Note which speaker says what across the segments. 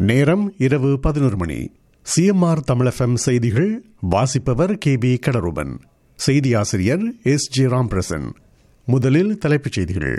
Speaker 1: நேரம் இரவு பதினொரு மணி சிஎம்ஆர் தமிழஃபம் செய்திகள் வாசிப்பவர் கே பி கடரூபன் செய்தி ஆசிரியர் எஸ் ஜி ராம்பிரசன் முதலில் தலைப்புச் செய்திகள்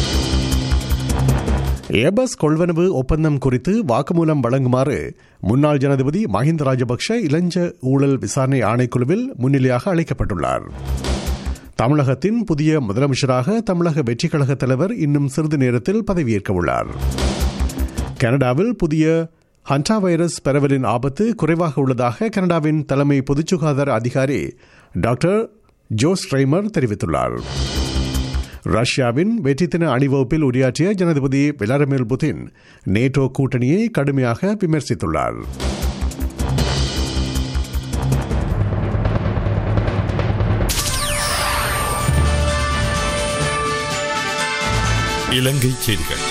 Speaker 1: ஏபஸ் கொள்வனவு ஒப்பந்தம் குறித்து வாக்குமூலம் வழங்குமாறு முன்னாள் ஜனாதிபதி மஹிந்த ராஜபக்ஷ இளஞ்ச ஊழல் விசாரணை ஆணைக்குழுவில் முன்னிலையாக அழைக்கப்பட்டுள்ளார் தமிழகத்தின் புதிய முதலமைச்சராக தமிழக வெற்றிக் கழக தலைவர் இன்னும் சிறிது நேரத்தில் பதவியேற்க உள்ளார் கனடாவில் புதிய ஹண்டா வைரஸ் பரவலின் ஆபத்து குறைவாக உள்ளதாக கனடாவின் தலைமை பொதுச் சுகாதார அதிகாரி டாக்டர் ஜோஸ் ட்ரைமர் தெரிவித்துள்ளார் ரஷ்யாவின் வெற்றி தின அணிவகுப்பில் உரையாற்றிய ஜனாதிபதி விளாடிமிர் புதின் நேட்டோ கூட்டணியை கடுமையாக விமர்சித்துள்ளார்
Speaker 2: இலங்கை செய்திகள்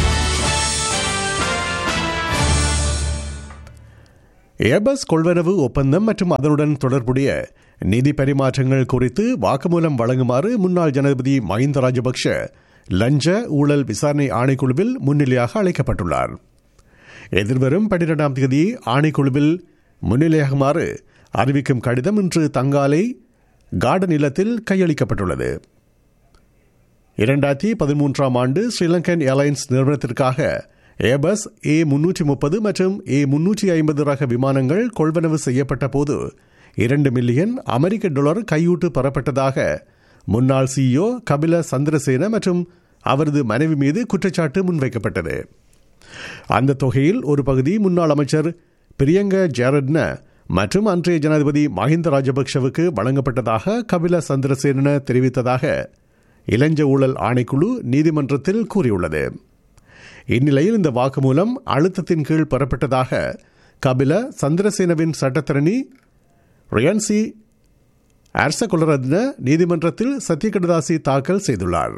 Speaker 1: ஏபஸ் கொள்வனவு ஒப்பந்தம் மற்றும் அதனுடன் தொடர்புடைய நிதி பரிமாற்றங்கள் குறித்து வாக்குமூலம் வழங்குமாறு முன்னாள் ஜனாதிபதி மஹிந்த ராஜபக்ஷ லஞ்ச ஊழல் விசாரணை ஆணைக்குழுவில் முன்னிலையாக அழைக்கப்பட்டுள்ளார் எதிர்வரும் பன்னிரெண்டாம் தேதி ஆணைக்குழுவில் முன்னிலையாகுமாறு அறிவிக்கும் கடிதம் இன்று தங்காலை கார்டன் இல்லத்தில் கையளிக்கப்பட்டுள்ளது இரண்டாயிரத்தி பதிமூன்றாம் ஆண்டு ஸ்ரீலங்கன் ஏர்லைன்ஸ் நிறுவனத்திற்காக ஏபஸ் ஏ முன்னூற்றி முப்பது மற்றும் ஏ முன்னூற்றி ஐம்பது ரக விமானங்கள் கொள்வனவு செய்யப்பட்ட போது இரண்டு மில்லியன் அமெரிக்க டாலர் கையூட்டு பெறப்பட்டதாக முன்னாள் சிஇஓ கபில சந்திரசேன மற்றும் அவரது மனைவி மீது குற்றச்சாட்டு முன்வைக்கப்பட்டது அந்த தொகையில் ஒரு பகுதி முன்னாள் அமைச்சர் பிரியங்க ஜெரட்ன மற்றும் அன்றைய ஜனாதிபதி மஹிந்த ராஜபக்ஷவுக்கு வழங்கப்பட்டதாக கபில சந்திரசேன தெரிவித்ததாக இளஞ்ச ஊழல் ஆணைக்குழு நீதிமன்றத்தில் கூறியுள்ளது இந்நிலையில் இந்த வாக்குமூலம் அழுத்தத்தின் கீழ் பெறப்பட்டதாக கபில சந்திரசேனவின் சட்டத்தரணி ரியான்சி அரசகுலரத்ன நீதிமன்றத்தில் சத்யகடதாசி தாக்கல் செய்துள்ளார்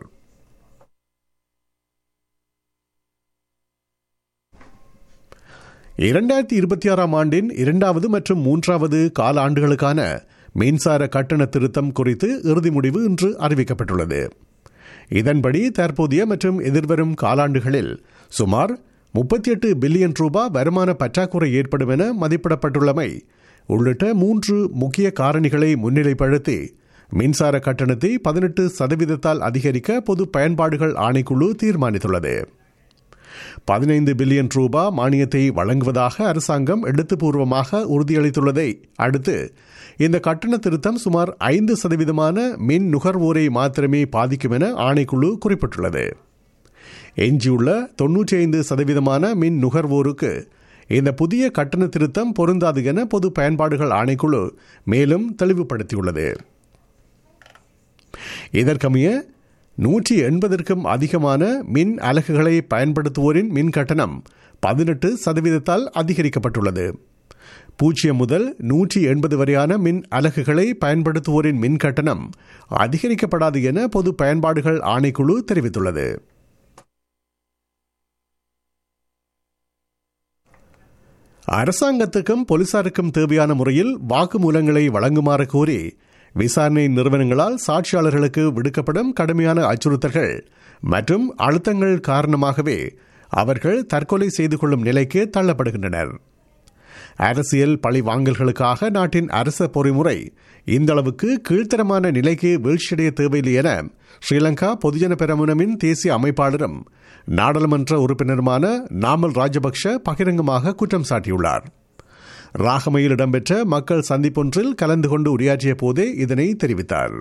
Speaker 1: இரண்டாயிரத்தி இருபத்தி ஆறாம் ஆண்டின் இரண்டாவது மற்றும் மூன்றாவது கால ஆண்டுகளுக்கான மின்சார கட்டண திருத்தம் குறித்து இறுதி முடிவு இன்று அறிவிக்கப்பட்டுள்ளது இதன்படி தற்போதைய மற்றும் எதிர்வரும் காலாண்டுகளில் சுமார் முப்பத்தி எட்டு பில்லியன் ரூபாய் வருமான பற்றாக்குறை ஏற்படும் என மதிப்பிடப்பட்டுள்ளமை உள்ளிட்ட மூன்று முக்கிய காரணிகளை முன்னிலைப்படுத்தி மின்சார கட்டணத்தை பதினெட்டு சதவீதத்தால் அதிகரிக்க பொது பயன்பாடுகள் ஆணைக்குழு தீர்மானித்துள்ளது பதினைந்து பில்லியன் ரூபாய் மானியத்தை வழங்குவதாக அரசாங்கம் எழுத்துப்பூர்வமாக உறுதியளித்துள்ளதை அடுத்து இந்த கட்டண திருத்தம் சுமார் ஐந்து சதவீதமான மின் நுகர்வோரை மாத்திரமே பாதிக்கும் என ஆணைக்குழு குறிப்பிட்டுள்ளது எஞ்சியுள்ள தொன்னூற்றி ஐந்து சதவீதமான மின் நுகர்வோருக்கு இந்த புதிய கட்டண திருத்தம் பொருந்தாது என பொது பயன்பாடுகள் ஆணைக்குழு மேலும் தெளிவுபடுத்தியுள்ளது இதற்கமைய நூற்றி எண்பதற்கும் அதிகமான மின் அலகுகளை பயன்படுத்துவோரின் மின் கட்டணம் பதினெட்டு சதவீதத்தால் அதிகரிக்கப்பட்டுள்ளது பூஜ்ஜியம் முதல் நூற்றி எண்பது வரையான மின் அலகுகளை பயன்படுத்துவோரின் மின் கட்டணம் அதிகரிக்கப்படாது என பொது பயன்பாடுகள் ஆணைக்குழு தெரிவித்துள்ளது அரசாங்கத்துக்கும் போலீசாருக்கும் தேவையான முறையில் வாக்குமூலங்களை வழங்குமாறு கோரி விசாரணை நிறுவனங்களால் சாட்சியாளர்களுக்கு விடுக்கப்படும் கடுமையான அச்சுறுத்தல்கள் மற்றும் அழுத்தங்கள் காரணமாகவே அவர்கள் தற்கொலை செய்து கொள்ளும் நிலைக்கு தள்ளப்படுகின்றனர் அரசியல் பழி வாங்கல்களுக்காக நாட்டின் அரச பொறிமுறை இந்த அளவுக்கு கீழ்த்தரமான நிலைக்கு வீழ்ச்சியடைய தேவையில்லை என ஸ்ரீலங்கா பொதுஜன பெரமுனமின் தேசிய அமைப்பாளரும் நாடாளுமன்ற உறுப்பினருமான நாமல் ராஜபக்ஷ பகிரங்கமாக குற்றம் சாட்டியுள்ளார் ராகமையில் இடம்பெற்ற மக்கள் சந்திப்பொன்றில் கலந்து கொண்டு உரையாற்றிய போதே இதனை தெரிவித்தார்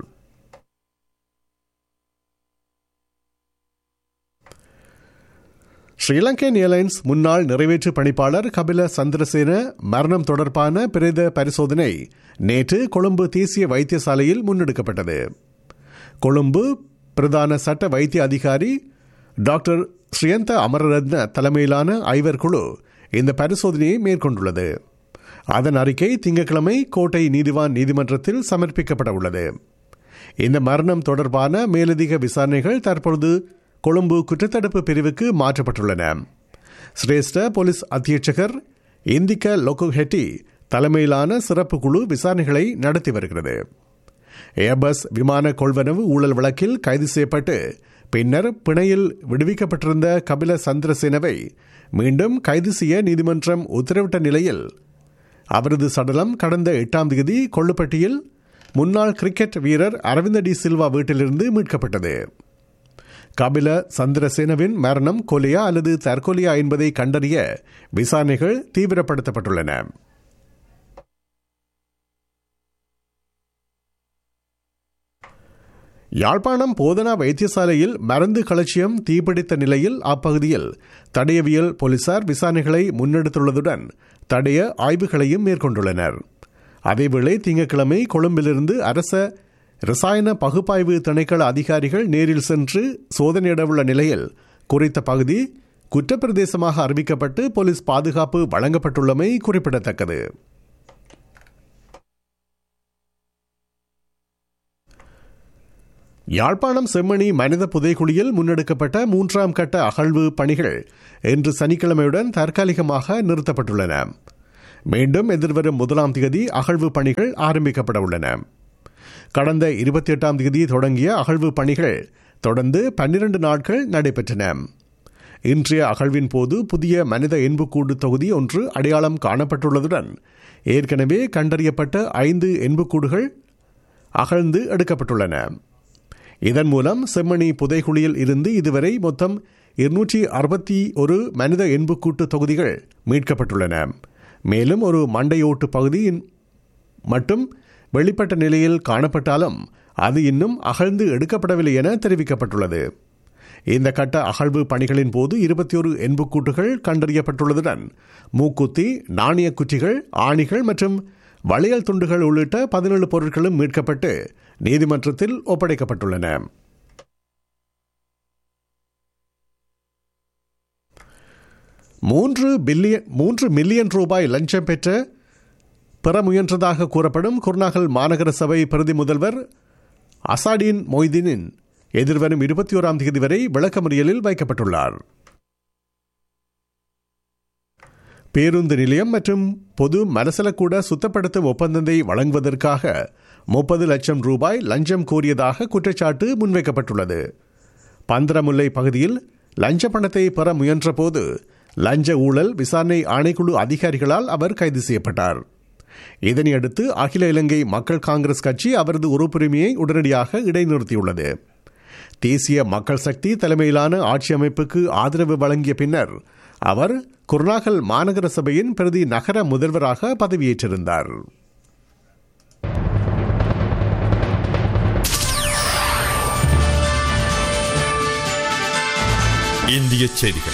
Speaker 1: ஸ்ரீலங்கன் ஏர்லைன்ஸ் முன்னாள் நிறைவேற்று பணிப்பாளர் கபில சந்திரசேன மரணம் தொடர்பான பிரேத பரிசோதனை நேற்று கொழும்பு தேசிய வைத்தியசாலையில் முன்னெடுக்கப்பட்டது கொழும்பு பிரதான சட்ட வைத்திய அதிகாரி டாக்டர் ஸ்ரீயந்த அமரரத்ன தலைமையிலான ஐவர் குழு இந்த பரிசோதனையை மேற்கொண்டுள்ளது அதன் அறிக்கை திங்கட்கிழமை கோட்டை நீதிவான் நீதிமன்றத்தில் சமர்ப்பிக்கப்பட உள்ளது இந்த மரணம் தொடர்பான மேலதிக விசாரணைகள் தற்பொழுது கொழும்பு குற்றத்தடுப்பு பிரிவுக்கு மாற்றப்பட்டுள்ளன சிரேஷ்ட போலீஸ் அத்தியட்சகர் இந்திக லொகுஹெட்டி தலைமையிலான சிறப்பு குழு விசாரணைகளை நடத்தி வருகிறது ஏர்பஸ் விமான கொள்வனவு ஊழல் வழக்கில் கைது செய்யப்பட்டு பின்னர் பிணையில் விடுவிக்கப்பட்டிருந்த கபில சந்திரசேனவை மீண்டும் கைது செய்ய நீதிமன்றம் உத்தரவிட்ட நிலையில் அவரது சடலம் கடந்த எட்டாம் தேதி கொள்ளுப்பட்டியில் முன்னாள் கிரிக்கெட் வீரர் அரவிந்த டி சில்வா வீட்டிலிருந்து மீட்கப்பட்டது கபில சந்திரசேனவின் மரணம் கொலையா அல்லது தற்கொலையா என்பதை கண்டறிய விசாரணைகள் தீவிரப்படுத்தப்பட்டுள்ளன யாழ்ப்பாணம் போதனா வைத்தியசாலையில் மருந்து களச்சியம் தீப்பிடித்த நிலையில் அப்பகுதியில் தடயவியல் போலீசார் விசாரணைகளை முன்னெடுத்துள்ளதுடன் தடய ஆய்வுகளையும் மேற்கொண்டுள்ளனர் அதேவேளை திங்கட்கிழமை கொழும்பிலிருந்து அரச ரசாயன பகுப்பாய்வு திணைக்கள அதிகாரிகள் நேரில் சென்று சோதனையிடவுள்ள நிலையில் குறித்த பகுதி குற்றப்பிரதேசமாக அறிவிக்கப்பட்டு போலீஸ் பாதுகாப்பு வழங்கப்பட்டுள்ளமை குறிப்பிடத்தக்கது யாழ்ப்பாணம் செம்மணி மனித புதைக்குழியில் முன்னெடுக்கப்பட்ட மூன்றாம் கட்ட அகழ்வு பணிகள் இன்று சனிக்கிழமையுடன் தற்காலிகமாக நிறுத்தப்பட்டுள்ளன மீண்டும் எதிர்வரும் முதலாம் தேதி அகழ்வு பணிகள் ஆரம்பிக்கப்பட உள்ளன கடந்த இருபத்தி எட்டாம் தேதி தொடங்கிய அகழ்வு பணிகள் தொடர்ந்து பன்னிரண்டு நாட்கள் நடைபெற்றன இன்றைய அகழ்வின் போது புதிய மனித எண்புக்கூடு தொகுதி ஒன்று அடையாளம் காணப்பட்டுள்ளதுடன் ஏற்கனவே கண்டறியப்பட்ட ஐந்து எண்புக்கூடுகள் அகழ்ந்து எடுக்கப்பட்டுள்ளன இதன் மூலம் செம்மணி புதைகுழியில் இருந்து இதுவரை மொத்தம் இருநூற்றி அறுபத்தி ஒரு மனித எண்புக்கூட்டு தொகுதிகள் மீட்கப்பட்டுள்ளன மேலும் ஒரு மண்டையோட்டு பகுதி மட்டும் வெளிப்பட்ட நிலையில் காணப்பட்டாலும் அது இன்னும் அகழ்ந்து எடுக்கப்படவில்லை என தெரிவிக்கப்பட்டுள்ளது இந்த கட்ட அகழ்வு பணிகளின் போது இருபத்தி ஒரு எண்புக்கூட்டுகள் கண்டறியப்பட்டுள்ளதுடன் மூக்குத்தி நாணய குச்சிகள் ஆணிகள் மற்றும் வளையல் துண்டுகள் உள்ளிட்ட பதினேழு பொருட்களும் மீட்கப்பட்டு நீதிமன்றத்தில் ஒப்படைக்கப்பட்டுள்ளன மூன்று பில்லியன் மூன்று மில்லியன் ரூபாய் லஞ்சம் பெற்ற பெற முயன்றதாக கூறப்படும் குர்நாகல் மாநகர சபை பிரதி முதல்வர் அசாடின் மொய்தீனின் எதிர்வரும் இருபத்தி ஓராம் தேதி வரை விளக்கமறியலில் வைக்கப்பட்டுள்ளார் பேருந்து நிலையம் மற்றும் பொது மனசலக்கூட சுத்தப்படுத்தும் ஒப்பந்தத்தை வழங்குவதற்காக முப்பது லட்சம் ரூபாய் லஞ்சம் கோரியதாக குற்றச்சாட்டு முன்வைக்கப்பட்டுள்ளது பந்திரமுல்லை பகுதியில் லஞ்ச பணத்தை பெற முயன்றபோது லஞ்ச ஊழல் விசாரணை ஆணைக்குழு அதிகாரிகளால் அவர் கைது செய்யப்பட்டார் இதனையடுத்து அகில இலங்கை மக்கள் காங்கிரஸ் கட்சி அவரது உறுப்புரிமையை உடனடியாக இடைநிறுத்தியுள்ளது தேசிய மக்கள் சக்தி தலைமையிலான ஆட்சி அமைப்புக்கு ஆதரவு வழங்கிய பின்னர் அவர் குருநாகல் மாநகர சபையின் பிரதி நகர முதல்வராக பதவியேற்றிருந்தார்
Speaker 2: இந்திய செய்திகள்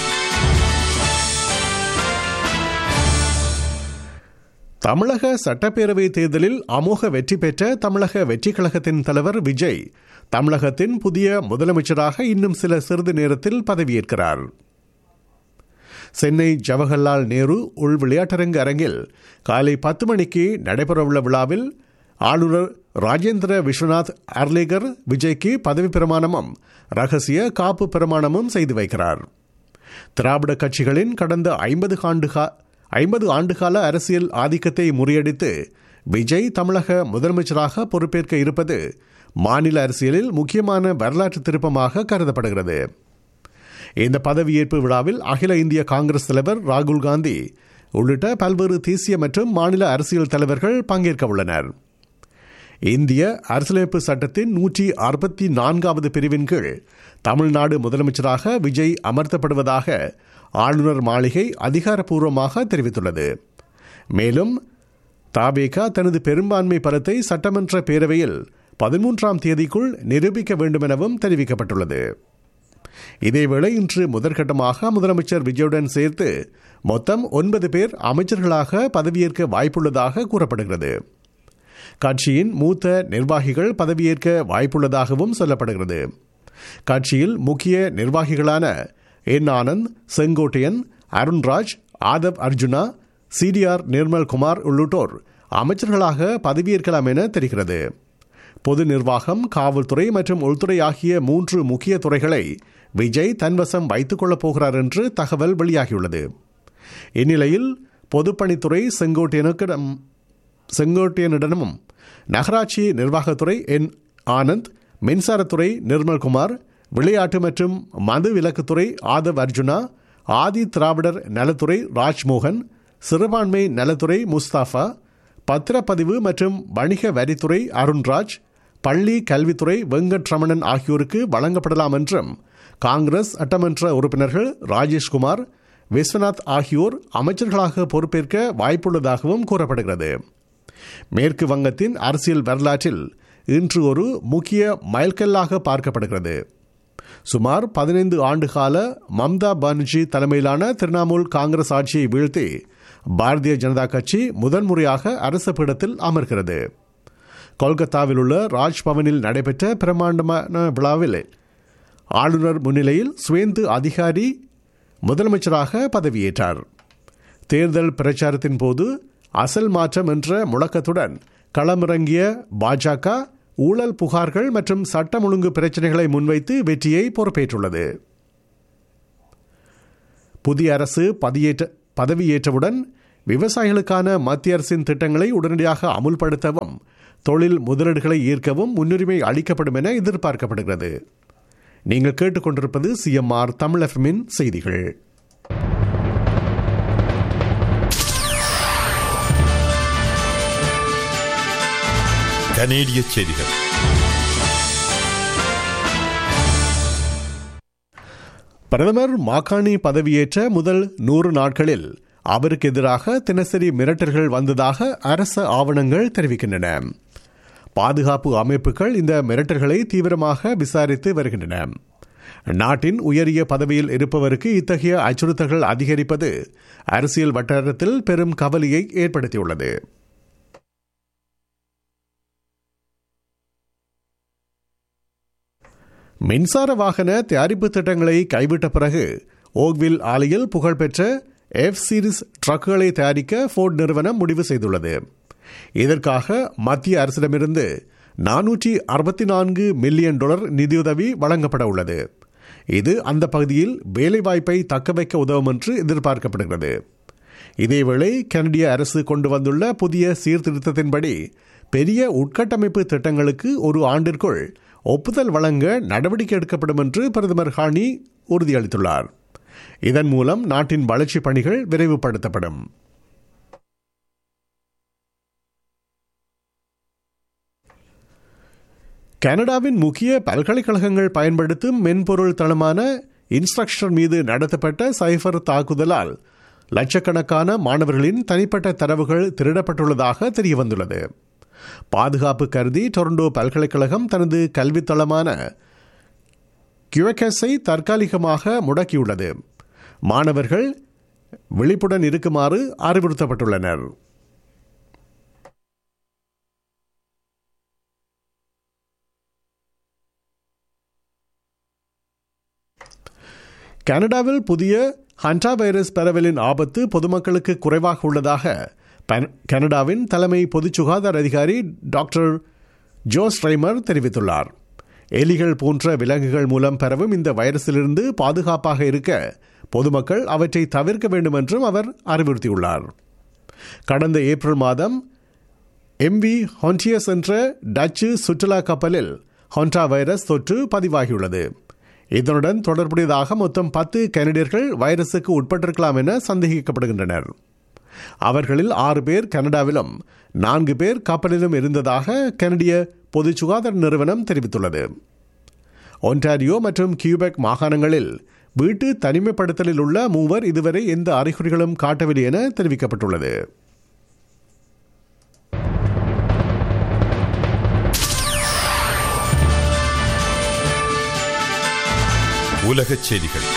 Speaker 1: தமிழக சட்டப்பேரவை தேர்தலில் அமோக வெற்றி பெற்ற தமிழக வெற்றிக் கழகத்தின் தலைவர் விஜய் தமிழகத்தின் புதிய முதலமைச்சராக இன்னும் சில சிறிது நேரத்தில் பதவியேற்கிறார் சென்னை ஜவஹர்லால் நேரு உள் விளையாட்டரங்கு அரங்கில் காலை பத்து மணிக்கு நடைபெறவுள்ள விழாவில் ஆளுநர் ராஜேந்திர விஸ்வநாத் அர்லேகர் விஜய்க்கு பதவி பிரமாணமும் ரகசிய காப்பு பிரமாணமும் செய்து வைக்கிறார் திராவிட கட்சிகளின் கடந்த ஐம்பது ஆண்டு ஐம்பது ஆண்டுகால அரசியல் ஆதிக்கத்தை முறியடித்து விஜய் தமிழக முதலமைச்சராக பொறுப்பேற்க இருப்பது மாநில அரசியலில் முக்கியமான வரலாற்று திருப்பமாக கருதப்படுகிறது இந்த பதவியேற்பு விழாவில் அகில இந்திய காங்கிரஸ் தலைவர் ராகுல் காந்தி உள்ளிட்ட பல்வேறு தேசிய மற்றும் மாநில அரசியல் தலைவர்கள் பங்கேற்க உள்ளனர் இந்திய அரசியலமைப்பு சட்டத்தின் நூற்றி அறுபத்தி நான்காவது பிரிவின் கீழ் தமிழ்நாடு முதலமைச்சராக விஜய் அமர்த்தப்படுவதாக ஆளுநர் மாளிகை அதிகாரப்பூர்வமாக தெரிவித்துள்ளது மேலும் தாவேகா தனது பெரும்பான்மை பலத்தை சட்டமன்ற பேரவையில் பதிமூன்றாம் தேதிக்குள் நிரூபிக்க வேண்டும் எனவும் தெரிவிக்கப்பட்டுள்ளது இதேவேளை இன்று முதற்கட்டமாக முதலமைச்சர் விஜயுடன் சேர்த்து மொத்தம் ஒன்பது பேர் அமைச்சர்களாக பதவியேற்க வாய்ப்புள்ளதாக கூறப்படுகிறது கட்சியின் மூத்த நிர்வாகிகள் பதவியேற்க வாய்ப்புள்ளதாகவும் சொல்லப்படுகிறது கட்சியில் முக்கிய நிர்வாகிகளான என் ஆனந்த் செங்கோட்டையன் அருண்ராஜ் ஆதவ் அர்ஜுனா சிடிஆர் நிர்மல்குமார் உள்ளிட்டோர் அமைச்சர்களாக பதவியேற்கலாம் என தெரிகிறது பொது நிர்வாகம் காவல்துறை மற்றும் உள்துறை ஆகிய மூன்று முக்கிய துறைகளை விஜய் தன்வசம் வைத்துக் கொள்ளப் போகிறார் என்று தகவல் வெளியாகியுள்ளது இந்நிலையில் பொதுப்பணித்துறை செங்கோட்டையனுக்கிடம் செங்கோட்டையனிடமும் நகராட்சி நிர்வாகத்துறை என் ஆனந்த் மின்சாரத்துறை நிர்மல்குமார் விளையாட்டு மற்றும் மது விலக்குத்துறை ஆதவ் அர்ஜுனா ஆதி திராவிடர் நலத்துறை ராஜ்மோகன் சிறுபான்மை நலத்துறை முஸ்தாஃபா பத்திரப்பதிவு மற்றும் வணிக வரித்துறை அருண்ராஜ் பள்ளி கல்வித்துறை வெங்கட்ரமணன் ஆகியோருக்கு வழங்கப்படலாம் என்றும் காங்கிரஸ் சட்டமன்ற உறுப்பினர்கள் ராஜேஷ்குமார் விஸ்வநாத் ஆகியோர் அமைச்சர்களாக பொறுப்பேற்க வாய்ப்புள்ளதாகவும் கூறப்படுகிறது மேற்கு வங்கத்தின் அரசியல் வரலாற்றில் இன்று ஒரு முக்கிய மைல்கல்லாக பார்க்கப்படுகிறது சுமார் பதினைந்து ஆண்டுகால மம்தா பானர்ஜி தலைமையிலான திரிணாமுல் காங்கிரஸ் ஆட்சியை வீழ்த்தி பாரதிய ஜனதா கட்சி முதன்முறையாக அரச பீடத்தில் அமர்கிறது கொல்கத்தாவில் உள்ள ராஜ்பவனில் நடைபெற்ற பிரமாண்டமான விழாவில் ஆளுநர் முன்னிலையில் சுவேந்து அதிகாரி முதலமைச்சராக பதவியேற்றார் தேர்தல் பிரச்சாரத்தின் போது அசல் மாற்றம் என்ற முழக்கத்துடன் களமிறங்கிய பாஜக ஊழல் புகார்கள் மற்றும் சட்டம் ஒழுங்கு பிரச்சினைகளை முன்வைத்து வெற்றியை பொறுப்பேற்றுள்ளது புதிய அரசு பதியேற்ற பதவியேற்றவுடன் விவசாயிகளுக்கான மத்திய அரசின் திட்டங்களை உடனடியாக அமுல்படுத்தவும் தொழில் முதலீடுகளை ஈர்க்கவும் முன்னுரிமை அளிக்கப்படும் என எதிர்பார்க்கப்படுகிறது நீங்கள் கேட்டுக்கொண்டிருப்பது சிஎம்ஆர் தமிழ் எஃப்எம்மின் செய்திகள்
Speaker 2: கனேடிய செய்திகள்
Speaker 1: பிரதமர் மாகாணி பதவியேற்ற முதல் நூறு நாட்களில் அவருக்கு எதிராக தினசரி மிரட்டல்கள் வந்ததாக அரச ஆவணங்கள் தெரிவிக்கின்றன பாதுகாப்பு அமைப்புகள் இந்த மிரட்டல்களை தீவிரமாக விசாரித்து வருகின்றன நாட்டின் உயரிய பதவியில் இருப்பவருக்கு இத்தகைய அச்சுறுத்தல்கள் அதிகரிப்பது அரசியல் வட்டாரத்தில் பெரும் கவலையை ஏற்படுத்தியுள்ளது மின்சார வாகன தயாரிப்பு திட்டங்களை கைவிட்ட பிறகு ஓக்வில் ஆலையில் புகழ்பெற்ற எஃப் சீரிஸ் ட்ரக்குகளை தயாரிக்க ஃபோர்ட் நிறுவனம் முடிவு செய்துள்ளது இதற்காக மத்திய அரசிடமிருந்து நானூற்றி அறுபத்தி நான்கு மில்லியன் டாலர் நிதியுதவி வழங்கப்பட உள்ளது இது அந்த பகுதியில் வேலைவாய்ப்பை தக்கவைக்க உதவும் என்று எதிர்பார்க்கப்படுகிறது இதேவேளை கனடிய அரசு கொண்டு வந்துள்ள புதிய சீர்திருத்தத்தின்படி பெரிய உட்கட்டமைப்பு திட்டங்களுக்கு ஒரு ஆண்டிற்குள் ஒப்புதல் வழங்க நடவடிக்கை எடுக்கப்படும் என்று பிரதமர் ஹானி உறுதியளித்துள்ளார் இதன் மூலம் நாட்டின் வளர்ச்சிப் பணிகள் விரைவுபடுத்தப்படும் கனடாவின் முக்கிய பல்கலைக்கழகங்கள் பயன்படுத்தும் மென்பொருள் தளமான இன்ஸ்ட்ரக்ஷன் மீது நடத்தப்பட்ட சைபர் தாக்குதலால் லட்சக்கணக்கான மாணவர்களின் தனிப்பட்ட தரவுகள் திருடப்பட்டுள்ளதாக தெரியவந்துள்ளது பாதுகாப்பு கருதி டொரண்டோ பல்கலைக்கழகம் தனது கல்வித்தளமான கியூஎக்எஸை தற்காலிகமாக முடக்கியுள்ளது மாணவர்கள் விழிப்புடன் இருக்குமாறு அறிவுறுத்தப்பட்டுள்ளனர் கனடாவில் புதிய ஹண்டா வைரஸ் பரவலின் ஆபத்து பொதுமக்களுக்கு குறைவாக உள்ளதாக கனடாவின் தலைமை பொது சுகாதார அதிகாரி டாக்டர் ஜோஸ் ரைமர் தெரிவித்துள்ளார் எலிகள் போன்ற விலங்குகள் மூலம் பரவும் இந்த வைரஸிலிருந்து பாதுகாப்பாக இருக்க பொதுமக்கள் அவற்றை தவிர்க்க வேண்டும் என்றும் அவர் அறிவுறுத்தியுள்ளார் கடந்த ஏப்ரல் மாதம் எம்வி ஹொன்டியஸ் என்ற டச்சு சுற்றுலா கப்பலில் ஹொண்டா வைரஸ் தொற்று பதிவாகியுள்ளது இதனுடன் தொடர்புடையதாக மொத்தம் பத்து கனடியர்கள் வைரஸுக்கு உட்பட்டிருக்கலாம் என சந்தேகிக்கப்படுகின்றனர் அவர்களில் ஆறு பேர் கனடாவிலும் நான்கு பேர் கப்பலிலும் இருந்ததாக கனடிய பொது சுகாதார நிறுவனம் தெரிவித்துள்ளது ஒன்டாரியோ மற்றும் கியூபெக் மாகாணங்களில் வீட்டு தனிமைப்படுத்தலில் உள்ள மூவர் இதுவரை எந்த அறிகுறிகளும் காட்டவில்லை என தெரிவிக்கப்பட்டுள்ளது
Speaker 2: உலகச் செய்திகள்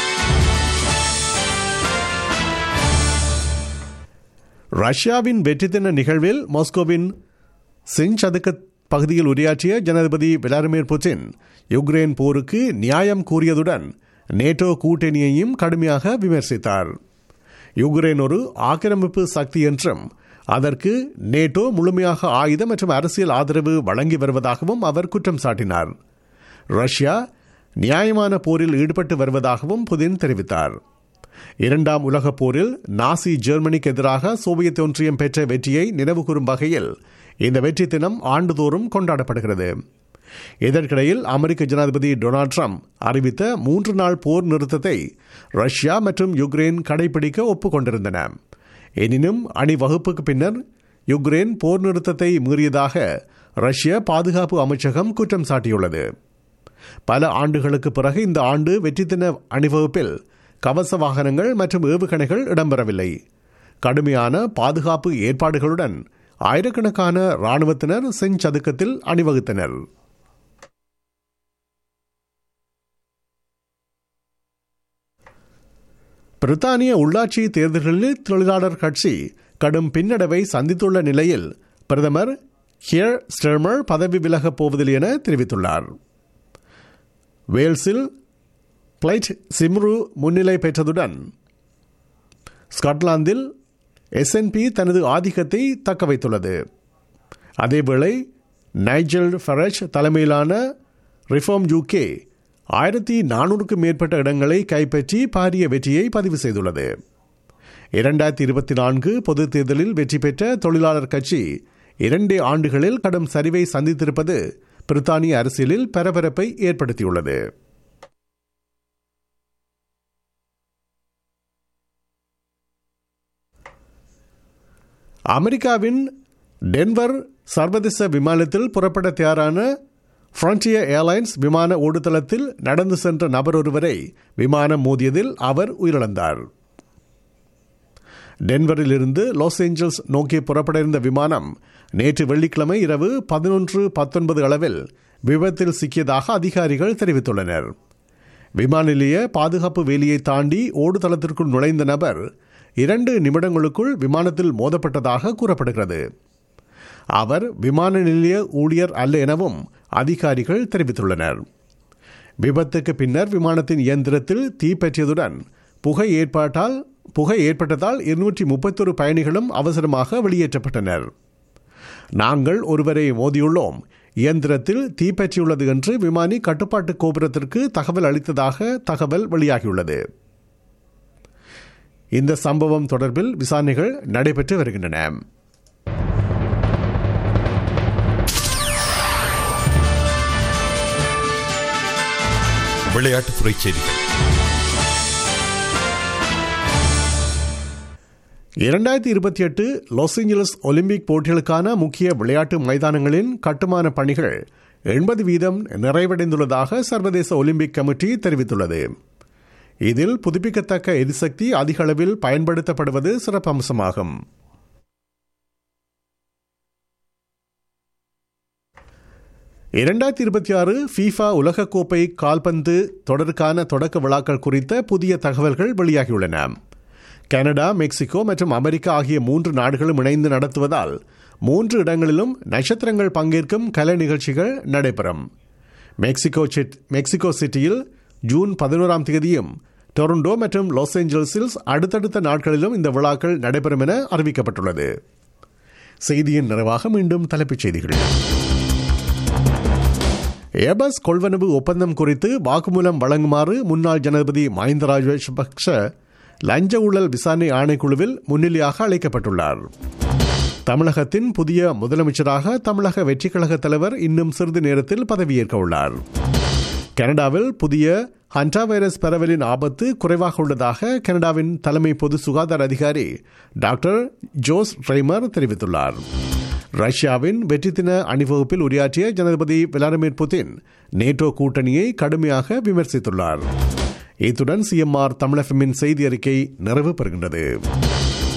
Speaker 1: ரஷ்யாவின் வெற்றி தின நிகழ்வில் மாஸ்கோவின் சின்சதுக்க பகுதியில் உரையாற்றிய ஜனாதிபதி விளாடிமிர் புட்டின் யுக்ரைன் போருக்கு நியாயம் கூறியதுடன் நேட்டோ கூட்டணியையும் கடுமையாக விமர்சித்தார் யுக்ரைன் ஒரு ஆக்கிரமிப்பு சக்தி என்றும் அதற்கு நேட்டோ முழுமையாக ஆயுத மற்றும் அரசியல் ஆதரவு வழங்கி வருவதாகவும் அவர் குற்றம் சாட்டினார் ரஷ்யா நியாயமான போரில் ஈடுபட்டு வருவதாகவும் புதின் தெரிவித்தார் இரண்டாம் உலகப் போரில் நாசி ஜெர்மனிக்கு எதிராக சோவியத் ஒன்றியம் பெற்ற வெற்றியை நினைவுகூரும் வகையில் இந்த வெற்றி தினம் ஆண்டுதோறும் கொண்டாடப்படுகிறது இதற்கிடையில் அமெரிக்க ஜனாதிபதி டொனால்ட் ட்ரம்ப் அறிவித்த மூன்று நாள் போர் நிறுத்தத்தை ரஷ்யா மற்றும் யுக்ரைன் கடைபிடிக்க ஒப்புக்கொண்டிருந்தன எனினும் அணிவகுப்புக்கு பின்னர் யுக்ரைன் போர் நிறுத்தத்தை மீறியதாக ரஷ்ய பாதுகாப்பு அமைச்சகம் குற்றம் சாட்டியுள்ளது பல ஆண்டுகளுக்கு பிறகு இந்த ஆண்டு வெற்றி தின அணிவகுப்பில் கவச வாகனங்கள் மற்றும் ஏவுகணைகள் இடம்பெறவில்லை கடுமையான பாதுகாப்பு ஏற்பாடுகளுடன் ஆயிரக்கணக்கான ராணுவத்தினர் செஞ்சதுக்கத்தில் அணிவகுத்தனர் பிரித்தானிய உள்ளாட்சி தேர்தல்களில் தொழிலாளர் கட்சி கடும் பின்னடைவை சந்தித்துள்ள நிலையில் பிரதமர் ஹியர் ஸ்டெர்மர் பதவி விலகப் போவதில்லை என தெரிவித்துள்ளார் வேல்ஸில் பிளைட் சிம்ரு முன்னிலை பெற்றதுடன் ஸ்காட்லாந்தில் எஸ்என்பி தனது ஆதிக்கத்தை தக்க வைத்துள்ளது அதேவேளை நைஜல் ஃபரஜ் தலைமையிலான ரிஃபார்ம் யூகே ஆயிரத்தி நானூறுக்கும் மேற்பட்ட இடங்களை கைப்பற்றி பாரிய வெற்றியை பதிவு செய்துள்ளது இரண்டாயிரத்தி இருபத்தி நான்கு பொதுத் தேர்தலில் வெற்றி பெற்ற தொழிலாளர் கட்சி இரண்டு ஆண்டுகளில் கடும் சரிவை சந்தித்திருப்பது பிரித்தானிய அரசியலில் பரபரப்பை ஏற்படுத்தியுள்ளது அமெரிக்காவின் டென்வர் சர்வதேச விமானத்தில் புறப்பட தயாரான ஃப்ரண்டியர் ஏர்லைன்ஸ் விமான ஓடுதளத்தில் நடந்து சென்ற நபர் ஒருவரை விமானம் மோதியதில் அவர் உயிரிழந்தார் டென்வரில் இருந்து லாஸ் ஏஞ்சல்ஸ் நோக்கி புறப்பட இருந்த விமானம் நேற்று வெள்ளிக்கிழமை இரவு பதினொன்று பத்தொன்பது அளவில் விபத்தில் சிக்கியதாக அதிகாரிகள் தெரிவித்துள்ளனர் விமான நிலைய பாதுகாப்பு வேலியை தாண்டி ஓடுதளத்திற்குள் நுழைந்த நபர் இரண்டு நிமிடங்களுக்குள் விமானத்தில் மோதப்பட்டதாக கூறப்படுகிறது அவர் விமான நிலைய ஊழியர் அல்ல எனவும் அதிகாரிகள் தெரிவித்துள்ளனர் விபத்துக்கு பின்னர் விமானத்தின் இயந்திரத்தில் தீ பற்றியதுடன் புகை ஏற்பட்டால் புகை ஏற்பட்டதால் இருநூற்றி முப்பத்தொரு பயணிகளும் அவசரமாக வெளியேற்றப்பட்டனர் நாங்கள் ஒருவரை மோதியுள்ளோம் இயந்திரத்தில் தீப்பற்றியுள்ளது என்று விமானி கட்டுப்பாட்டு கோபுரத்திற்கு தகவல் அளித்ததாக தகவல் வெளியாகியுள்ளது இந்த சம்பவம் தொடர்பில் விசாரணைகள் நடைபெற்று வருகின்றன
Speaker 2: விளையாட்டுத்துறை செய்திகள்
Speaker 1: இரண்டாயிரத்தி இருபத்தி எட்டு லாஸ் ஏஞ்சலஸ் ஒலிம்பிக் போட்டிகளுக்கான முக்கிய விளையாட்டு மைதானங்களின் கட்டுமான பணிகள் எண்பது வீதம் நிறைவடைந்துள்ளதாக சர்வதேச ஒலிம்பிக் கமிட்டி தெரிவித்துள்ளது இதில் புதுப்பிக்கத்தக்க எரிசக்தி அதிக அளவில் பயன்படுத்தப்படுவது சிறப்பம்சமாகும் இரண்டாயிரத்தி இருபத்தி ஆறு ஃபீஃபா உலகக்கோப்பை கால்பந்து தொடருக்கான தொடக்க விழாக்கள் குறித்த புதிய தகவல்கள் வெளியாகியுள்ளன கனடா மெக்சிகோ மற்றும் அமெரிக்கா ஆகிய மூன்று நாடுகளும் இணைந்து நடத்துவதால் மூன்று இடங்களிலும் நட்சத்திரங்கள் பங்கேற்கும் கலை நிகழ்ச்சிகள் நடைபெறும் மெக்சிகோ மெக்சிகோ சிட்டியில் ஜூன் பதினோராம் தேதியும் டொரண்டோ மற்றும் லாஸ் ஏஞ்சல்ஸில் அடுத்தடுத்த நாட்களிலும் இந்த விழாக்கள் நடைபெறும் என அறிவிக்கப்பட்டுள்ளது செய்தியின் நிறைவாக மீண்டும் தலைப்புச் செய்திகள் ஏபஸ் கொள்வனவு ஒப்பந்தம் குறித்து வாக்குமூலம் வழங்குமாறு முன்னாள் ஜனாதிபதி மஹிந்த ராஜபக்ஷ லஞ்ச ஊழல் விசாரணை ஆணைக்குழுவில் முன்னிலையாக அழைக்கப்பட்டுள்ளார் தமிழகத்தின் புதிய முதலமைச்சராக தமிழக வெற்றிக் கழக தலைவர் இன்னும் சிறிது நேரத்தில் பதவியேற்க உள்ளார் கனடாவில் புதிய ஹண்டா வைரஸ் பரவலின் ஆபத்து குறைவாக உள்ளதாக கனடாவின் தலைமை பொது சுகாதார அதிகாரி டாக்டர் ஜோஸ் ட்ரைமர் தெரிவித்துள்ளார் ரஷ்யாவின் வெற்றி தின அணிவகுப்பில் உரையாற்றிய ஜனாதிபதி விளாடிமிர் புதின் நேட்டோ கூட்டணியை கடுமையாக விமர்சித்துள்ளார் இத்துடன் சிஎம்ஆர் தமிழகமின் செய்தி அறிக்கை நிறைவு பெறுகின்றது